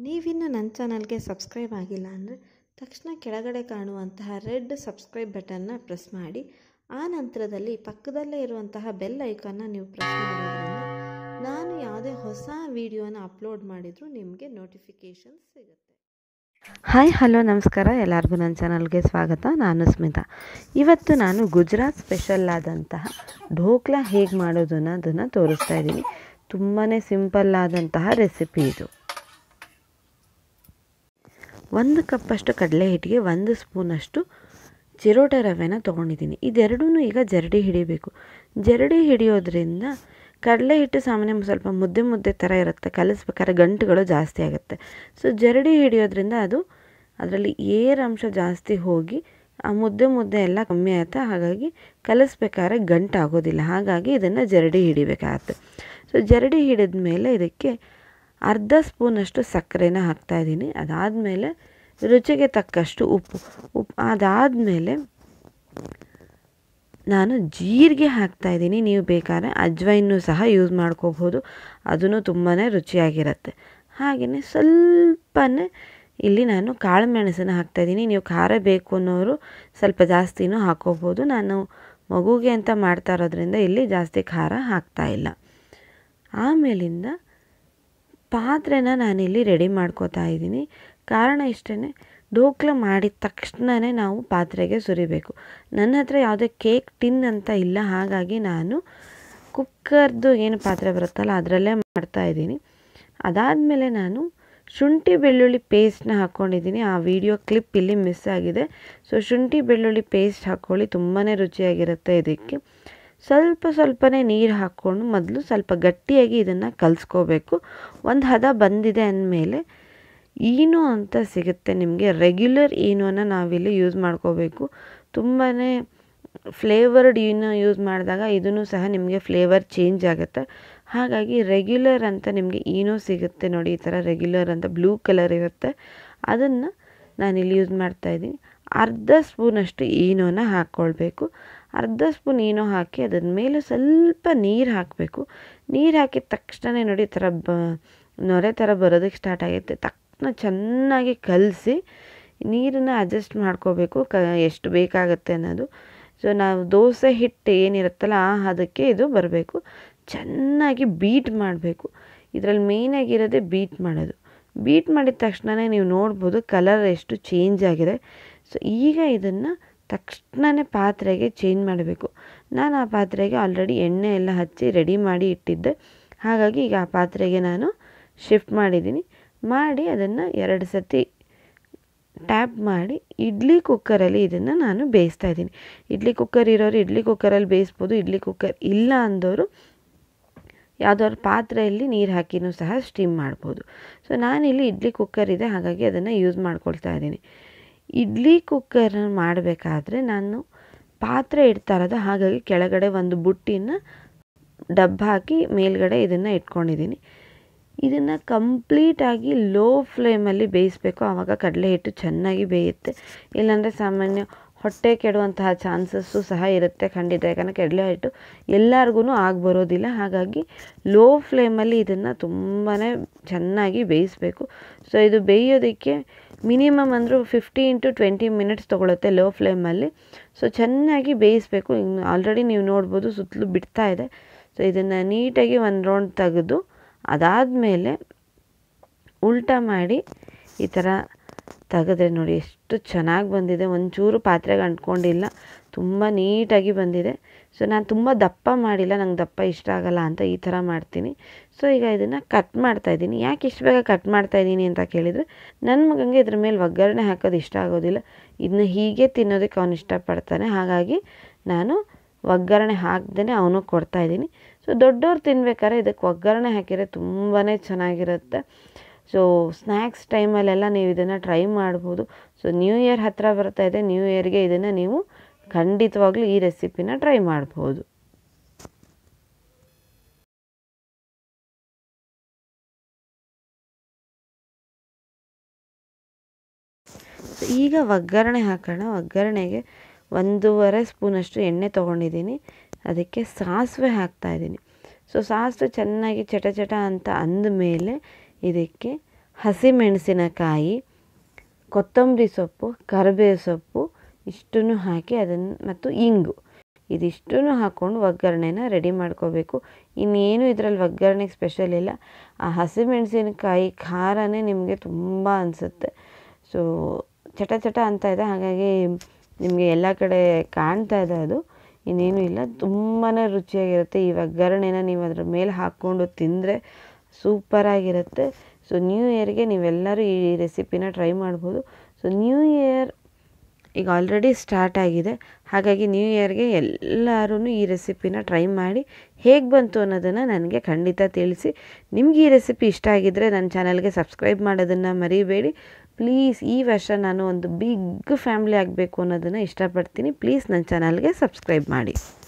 ನೀವಿನ್ನು ನನ್ನ ಚಾನಲ್ಗೆ ಸಬ್ಸ್ಕ್ರೈಬ್ ಆಗಿಲ್ಲ ಅಂದರೆ ತಕ್ಷಣ ಕೆಳಗಡೆ ಕಾಣುವಂತಹ ರೆಡ್ ಸಬ್ಸ್ಕ್ರೈಬ್ ಬಟನ್ನ ಪ್ರೆಸ್ ಮಾಡಿ ಆ ನಂತರದಲ್ಲಿ ಪಕ್ಕದಲ್ಲೇ ಇರುವಂತಹ ಬೆಲ್ ಐಕಾನ್ನ ನೀವು ಪ್ರೆಸ್ ಮಾಡೋದ್ರಿಂದ ನಾನು ಯಾವುದೇ ಹೊಸ ವಿಡಿಯೋನ ಅಪ್ಲೋಡ್ ಮಾಡಿದರೂ ನಿಮಗೆ ನೋಟಿಫಿಕೇಷನ್ ಸಿಗುತ್ತೆ ಹಾಯ್ ಹಲೋ ನಮಸ್ಕಾರ ಎಲ್ಲರಿಗೂ ನನ್ನ ಚಾನಲ್ಗೆ ಸ್ವಾಗತ ನಾನು ಸ್ಮಿತಾ ಇವತ್ತು ನಾನು ಗುಜರಾತ್ ಸ್ಪೆಷಲ್ ಆದಂತಹ ಢೋಕ್ಲಾ ಹೇಗೆ ಮಾಡೋದು ಅನ್ನೋದನ್ನು ತೋರಿಸ್ತಾ ಇದ್ದೀನಿ ತುಂಬಾ ಸಿಂಪಲ್ ಆದಂತಹ ರೆಸಿಪಿ ಇದು ಒಂದು ಕಪ್ಪಷ್ಟು ಕಡಲೆ ಹಿಟ್ಟಿಗೆ ಒಂದು ಸ್ಪೂನಷ್ಟು ಚಿರೋಟ ರವೆನ ತೊಗೊಂಡಿದ್ದೀನಿ ಇದೆರಡೂ ಈಗ ಜರಡಿ ಹಿಡಿಬೇಕು ಜರಡಿ ಹಿಡಿಯೋದ್ರಿಂದ ಕಡಲೆ ಹಿಟ್ಟು ಸಾಮಾನ್ಯ ಸ್ವಲ್ಪ ಮುದ್ದೆ ಮುದ್ದೆ ಥರ ಇರುತ್ತೆ ಕಲಿಸ್ಬೇಕಾದ್ರೆ ಗಂಟುಗಳು ಜಾಸ್ತಿ ಆಗುತ್ತೆ ಸೊ ಜರಡಿ ಹಿಡಿಯೋದ್ರಿಂದ ಅದು ಅದರಲ್ಲಿ ಏರಂಶ ಜಾಸ್ತಿ ಹೋಗಿ ಆ ಮುದ್ದೆ ಮುದ್ದೆ ಎಲ್ಲ ಕಮ್ಮಿ ಆಗುತ್ತೆ ಹಾಗಾಗಿ ಕಲಿಸ್ಬೇಕಾದ್ರೆ ಗಂಟು ಆಗೋದಿಲ್ಲ ಹಾಗಾಗಿ ಇದನ್ನು ಜರಡಿ ಹಿಡಿಬೇಕಾಗತ್ತೆ ಸೊ ಜರಡಿ ಹಿಡಿದ ಮೇಲೆ ಇದಕ್ಕೆ ಅರ್ಧ ಸ್ಪೂನಷ್ಟು ಸಕ್ಕರೆನ ಹಾಕ್ತಾಯಿದ್ದೀನಿ ಅದಾದಮೇಲೆ ರುಚಿಗೆ ತಕ್ಕಷ್ಟು ಉಪ್ಪು ಉಪ್ಪು ಅದಾದಮೇಲೆ ನಾನು ಜೀರಿಗೆ ಹಾಕ್ತಾಯಿದ್ದೀನಿ ನೀವು ಬೇಕಾದ್ರೆ ಅಜ್ವೈನು ಸಹ ಯೂಸ್ ಮಾಡ್ಕೋಬೋದು ಅದೂ ತುಂಬಾ ರುಚಿಯಾಗಿರುತ್ತೆ ಹಾಗೆಯೇ ಸ್ವಲ್ಪನೇ ಇಲ್ಲಿ ನಾನು ಕಾಳು ಮೆಣಸನ್ನು ಹಾಕ್ತಾಯಿದ್ದೀನಿ ನೀವು ಖಾರ ಬೇಕು ಅನ್ನೋರು ಸ್ವಲ್ಪ ಜಾಸ್ತಿನೂ ಹಾಕೋಬೋದು ನಾನು ಮಗುಗೆ ಅಂತ ಮಾಡ್ತಾ ಇರೋದ್ರಿಂದ ಇಲ್ಲಿ ಜಾಸ್ತಿ ಖಾರ ಹಾಕ್ತಾಯಿಲ್ಲ ಆಮೇಲಿಂದ ಪಾತ್ರೆನ ನಾನಿಲ್ಲಿ ರೆಡಿ ಮಾಡ್ಕೋತಾ ಇದ್ದೀನಿ ಕಾರಣ ಇಷ್ಟೇ ಢೋಕ್ಲ ಮಾಡಿದ ತಕ್ಷಣವೇ ನಾವು ಪಾತ್ರೆಗೆ ಸುರಿಬೇಕು ನನ್ನ ಹತ್ರ ಯಾವುದೇ ಕೇಕ್ ಟಿನ್ ಅಂತ ಇಲ್ಲ ಹಾಗಾಗಿ ನಾನು ಕುಕ್ಕರ್ದು ಏನು ಪಾತ್ರೆ ಬರುತ್ತಲ್ಲ ಅದರಲ್ಲೇ ಮಾಡ್ತಾಯಿದ್ದೀನಿ ಅದಾದಮೇಲೆ ನಾನು ಶುಂಠಿ ಬೆಳ್ಳುಳ್ಳಿ ಪೇಸ್ಟ್ನ ಹಾಕ್ಕೊಂಡಿದ್ದೀನಿ ಆ ವಿಡಿಯೋ ಕ್ಲಿಪ್ ಇಲ್ಲಿ ಮಿಸ್ ಆಗಿದೆ ಸೊ ಶುಂಠಿ ಬೆಳ್ಳುಳ್ಳಿ ಪೇಸ್ಟ್ ಹಾಕ್ಕೊಳ್ಳಿ ತುಂಬಾ ರುಚಿಯಾಗಿರುತ್ತೆ ಇದಕ್ಕೆ ಸ್ವಲ್ಪ ಸ್ವಲ್ಪನೇ ನೀರು ಹಾಕ್ಕೊಂಡು ಮೊದಲು ಸ್ವಲ್ಪ ಗಟ್ಟಿಯಾಗಿ ಇದನ್ನು ಕಲಿಸ್ಕೋಬೇಕು ಒಂದು ಹದ ಬಂದಿದೆ ಅಂದಮೇಲೆ ಈನೋ ಅಂತ ಸಿಗುತ್ತೆ ನಿಮಗೆ ರೆಗ್ಯುಲರ್ ಈನೋನ ನಾವಿಲ್ಲಿ ಯೂಸ್ ಮಾಡ್ಕೋಬೇಕು ತುಂಬಾ ಫ್ಲೇವರ್ಡ್ ಈನೋ ಯೂಸ್ ಮಾಡಿದಾಗ ಇದೂ ಸಹ ನಿಮಗೆ ಫ್ಲೇವರ್ ಚೇಂಜ್ ಆಗುತ್ತೆ ಹಾಗಾಗಿ ರೆಗ್ಯುಲರ್ ಅಂತ ನಿಮಗೆ ಈನೋ ಸಿಗುತ್ತೆ ನೋಡಿ ಈ ಥರ ರೆಗ್ಯುಲರ್ ಅಂತ ಬ್ಲೂ ಕಲರ್ ಇರುತ್ತೆ ಅದನ್ನು ನಾನಿಲ್ಲಿ ಯೂಸ್ ಮಾಡ್ತಾಯಿದ್ದೀನಿ ಅರ್ಧ ಸ್ಪೂನಷ್ಟು ಈನೋನ ಹಾಕ್ಕೊಳ್ಬೇಕು ಅರ್ಧ ಸ್ಪೂನ್ ಈನೋ ಹಾಕಿ ಅದ್ರ ಮೇಲೆ ಸ್ವಲ್ಪ ನೀರು ಹಾಕಬೇಕು ನೀರು ಹಾಕಿದ ತಕ್ಷಣ ನೋಡಿ ಈ ಥರ ಬ ನೊರೆ ಥರ ಬರೋದಕ್ಕೆ ಸ್ಟಾರ್ಟ್ ಆಗುತ್ತೆ ತಕ್ಷಣ ಚೆನ್ನಾಗಿ ಕಲಸಿ ನೀರನ್ನು ಅಡ್ಜಸ್ಟ್ ಮಾಡ್ಕೋಬೇಕು ಕ ಎಷ್ಟು ಬೇಕಾಗುತ್ತೆ ಅನ್ನೋದು ಸೊ ನಾವು ದೋಸೆ ಹಿಟ್ಟು ಏನಿರುತ್ತಲ್ಲ ಆ ಹದಕ್ಕೆ ಇದು ಬರಬೇಕು ಚೆನ್ನಾಗಿ ಬೀಟ್ ಮಾಡಬೇಕು ಇದರಲ್ಲಿ ಮೇಯ್ನಾಗಿರೋದೇ ಬೀಟ್ ಮಾಡೋದು ಬೀಟ್ ಮಾಡಿದ ತಕ್ಷಣವೇ ನೀವು ನೋಡ್ಬೋದು ಕಲರ್ ಎಷ್ಟು ಚೇಂಜ್ ಆಗಿದೆ ಸೊ ಈಗ ಇದನ್ನು ತಕ್ಷಣವೇ ಪಾತ್ರೆಗೆ ಚೇಂಜ್ ಮಾಡಬೇಕು ನಾನು ಆ ಪಾತ್ರೆಗೆ ಆಲ್ರೆಡಿ ಎಣ್ಣೆ ಎಲ್ಲ ಹಚ್ಚಿ ರೆಡಿ ಮಾಡಿ ಇಟ್ಟಿದ್ದೆ ಹಾಗಾಗಿ ಈಗ ಆ ಪಾತ್ರೆಗೆ ನಾನು ಶಿಫ್ಟ್ ಮಾಡಿದ್ದೀನಿ ಮಾಡಿ ಅದನ್ನು ಎರಡು ಸತಿ ಟ್ಯಾಪ್ ಮಾಡಿ ಇಡ್ಲಿ ಕುಕ್ಕರಲ್ಲಿ ಇದನ್ನು ನಾನು ಬೇಯಿಸ್ತಾ ಇದ್ದೀನಿ ಇಡ್ಲಿ ಕುಕ್ಕರ್ ಇರೋರು ಇಡ್ಲಿ ಕುಕ್ಕರಲ್ಲಿ ಬೇಯಿಸ್ಬೋದು ಇಡ್ಲಿ ಕುಕ್ಕರ್ ಇಲ್ಲ ಅಂದವರು ಯಾವುದಾದ್ರು ಪಾತ್ರೆಯಲ್ಲಿ ನೀರು ಹಾಕಿನೂ ಸಹ ಸ್ಟೀಮ್ ಮಾಡ್ಬೋದು ಸೊ ನಾನಿಲ್ಲಿ ಇಡ್ಲಿ ಕುಕ್ಕರ್ ಇದೆ ಹಾಗಾಗಿ ಅದನ್ನು ಯೂಸ್ ಮಾಡ್ಕೊಳ್ತಾ ಇದ್ದೀನಿ ಇಡ್ಲಿ ಕುಕ್ಕರ್ ಮಾಡಬೇಕಾದ್ರೆ ನಾನು ಪಾತ್ರೆ ಇಡ್ತಾ ಇರೋದು ಹಾಗಾಗಿ ಕೆಳಗಡೆ ಒಂದು ಬುಟ್ಟಿನ ಡಬ್ಬ ಹಾಕಿ ಮೇಲ್ಗಡೆ ಇದನ್ನು ಇಟ್ಕೊಂಡಿದ್ದೀನಿ ಇದನ್ನು ಕಂಪ್ಲೀಟಾಗಿ ಲೋ ಫ್ಲೇಮಲ್ಲಿ ಬೇಯಿಸಬೇಕು ಆವಾಗ ಕಡಲೆ ಹಿಟ್ಟು ಚೆನ್ನಾಗಿ ಬೇಯುತ್ತೆ ಇಲ್ಲಾಂದರೆ ಸಾಮಾನ್ಯ ಹೊಟ್ಟೆ ಕೆಡುವಂತಹ ಚಾನ್ಸಸ್ಸು ಸಹ ಇರುತ್ತೆ ಖಂಡಿತ ಯಾಕಂದರೆ ಕಡಲೆ ಹಿಟ್ಟು ಎಲ್ಲರಿಗೂ ಆಗಿ ಬರೋದಿಲ್ಲ ಹಾಗಾಗಿ ಲೋ ಫ್ಲೇಮಲ್ಲಿ ಇದನ್ನು ತುಂಬಾ ಚೆನ್ನಾಗಿ ಬೇಯಿಸಬೇಕು ಸೊ ಇದು ಬೇಯೋದಕ್ಕೆ ಮಿನಿಮಮ್ ಅಂದರೂ ಫಿಫ್ಟಿ ಇಂಟು ಟ್ವೆಂಟಿ ಮಿನಿಟ್ಸ್ ತೊಗೊಳುತ್ತೆ ಲೋ ಫ್ಲೇಮಲ್ಲಿ ಸೊ ಚೆನ್ನಾಗಿ ಬೇಯಿಸಬೇಕು ಆಲ್ರೆಡಿ ನೀವು ನೋಡ್ಬೋದು ಸುತ್ತಲೂ ಬಿಡ್ತಾ ಇದೆ ಸೊ ಇದನ್ನು ನೀಟಾಗಿ ಒಂದು ರೌಂಡ್ ತೆಗೆದು ಅದಾದಮೇಲೆ ಉಲ್ಟಾ ಮಾಡಿ ಈ ಥರ ತೆಗೆದ್ರೆ ನೋಡಿ ಎಷ್ಟು ಚೆನ್ನಾಗಿ ಬಂದಿದೆ ಒಂಚೂರು ಪಾತ್ರೆಗೆ ಅಂಟ್ಕೊಂಡಿಲ್ಲ ತುಂಬ ನೀಟಾಗಿ ಬಂದಿದೆ ಸೊ ನಾನು ತುಂಬ ದಪ್ಪ ಮಾಡಿಲ್ಲ ನಂಗೆ ದಪ್ಪ ಇಷ್ಟ ಆಗಲ್ಲ ಅಂತ ಈ ಥರ ಮಾಡ್ತೀನಿ ಸೊ ಈಗ ಇದನ್ನು ಕಟ್ ಮಾಡ್ತಾಯಿದ್ದೀನಿ ಯಾಕೆ ಇಷ್ಟು ಬೇಗ ಕಟ್ ಮಾಡ್ತಾಯಿದ್ದೀನಿ ಅಂತ ಕೇಳಿದರೆ ನನ್ನ ಮಗನಿಗೆ ಇದ್ರ ಮೇಲೆ ಒಗ್ಗರಣೆ ಹಾಕೋದು ಇಷ್ಟ ಆಗೋದಿಲ್ಲ ಇದನ್ನ ಹೀಗೆ ತಿನ್ನೋದಕ್ಕೆ ಅವನು ಇಷ್ಟಪಡ್ತಾನೆ ಹಾಗಾಗಿ ನಾನು ಒಗ್ಗರಣೆ ಹಾಕ್ದೇ ಅವನು ಕೊಡ್ತಾಯಿದ್ದೀನಿ ಸೊ ದೊಡ್ಡವ್ರು ತಿನ್ಬೇಕಾದ್ರೆ ಇದಕ್ಕೆ ಒಗ್ಗರಣೆ ಹಾಕಿದರೆ ತುಂಬಾ ಚೆನ್ನಾಗಿರುತ್ತೆ ಸೊ ಸ್ನ್ಯಾಕ್ಸ್ ಟೈಮಲ್ಲೆಲ್ಲ ನೀವು ಇದನ್ನು ಟ್ರೈ ಮಾಡ್ಬೋದು ಸೊ ನ್ಯೂ ಇಯರ್ ಹತ್ತಿರ ಬರ್ತಾ ಇದೆ ನ್ಯೂ ಇಯರ್ಗೆ ಇದನ್ನು ನೀವು ಖಂಡಿತವಾಗ್ಲೂ ಈ ರೆಸಿಪಿನ ಟ್ರೈ ಮಾಡ್ಬೋದು ಸೊ ಈಗ ಒಗ್ಗರಣೆ ಹಾಕೋಣ ಒಗ್ಗರಣೆಗೆ ಒಂದೂವರೆ ಸ್ಪೂನಷ್ಟು ಎಣ್ಣೆ ತೊಗೊಂಡಿದ್ದೀನಿ ಅದಕ್ಕೆ ಸಾಸಿವೆ ಹಾಕ್ತಾಯಿದ್ದೀನಿ ಸೊ ಸಾಸಿವೆ ಚೆನ್ನಾಗಿ ಚಟ ಚಟ ಅಂತ ಅಂದಮೇಲೆ ಇದಕ್ಕೆ ಹಸಿಮೆಣಸಿನಕಾಯಿ ಕೊತ್ತಂಬರಿ ಸೊಪ್ಪು ಕರಿಬೇವು ಸೊಪ್ಪು ಇಷ್ಟನ್ನು ಹಾಕಿ ಅದನ್ನು ಮತ್ತು ಇಂಗು ಇದಿಷ್ಟನ್ನು ಹಾಕ್ಕೊಂಡು ಒಗ್ಗರಣೆನ ರೆಡಿ ಮಾಡ್ಕೋಬೇಕು ಇನ್ನೇನು ಇದರಲ್ಲಿ ಒಗ್ಗರಣೆಗೆ ಸ್ಪೆಷಲ್ ಇಲ್ಲ ಆ ಹಸಿಮೆಣಸಿನಕಾಯಿ ಖಾರನೇ ನಿಮಗೆ ತುಂಬ ಅನಿಸುತ್ತೆ ಸೊ ಚಟ ಚಟ ಅಂತ ಇದೆ ಹಾಗಾಗಿ ನಿಮಗೆ ಎಲ್ಲ ಕಡೆ ಕಾಣ್ತಾ ಇದೆ ಅದು ಇನ್ನೇನು ಇಲ್ಲ ತುಂಬಾ ರುಚಿಯಾಗಿರುತ್ತೆ ಈ ಒಗ್ಗರಣೆನ ನೀವು ಅದ್ರ ಮೇಲೆ ಹಾಕ್ಕೊಂಡು ತಿಂದರೆ ಸೂಪರಾಗಿರುತ್ತೆ ಸೊ ನ್ಯೂ ಇಯರ್ಗೆ ನೀವೆಲ್ಲರೂ ಈ ರೆಸಿಪಿನ ಟ್ರೈ ಮಾಡ್ಬೋದು ಸೊ ನ್ಯೂ ಇಯರ್ ಈಗ ಆಲ್ರೆಡಿ ಸ್ಟಾರ್ಟ್ ಆಗಿದೆ ಹಾಗಾಗಿ ನ್ಯೂ ಇಯರ್ಗೆ ಎಲ್ಲರೂ ಈ ರೆಸಿಪಿನ ಟ್ರೈ ಮಾಡಿ ಹೇಗೆ ಬಂತು ಅನ್ನೋದನ್ನು ನನಗೆ ಖಂಡಿತ ತಿಳಿಸಿ ನಿಮ್ಗೆ ಈ ರೆಸಿಪಿ ಇಷ್ಟ ಆಗಿದ್ದರೆ ನನ್ನ ಚಾನಲ್ಗೆ ಸಬ್ಸ್ಕ್ರೈಬ್ ಮಾಡೋದನ್ನು ಮರಿಬೇಡಿ ಪ್ಲೀಸ್ ಈ ವರ್ಷ ನಾನು ಒಂದು ಬಿಗ್ ಫ್ಯಾಮ್ಲಿ ಆಗಬೇಕು ಅನ್ನೋದನ್ನು ಇಷ್ಟಪಡ್ತೀನಿ ಪ್ಲೀಸ್ ನನ್ನ ಚಾನಲ್ಗೆ ಸಬ್ಸ್ಕ್ರೈಬ್ ಮಾಡಿ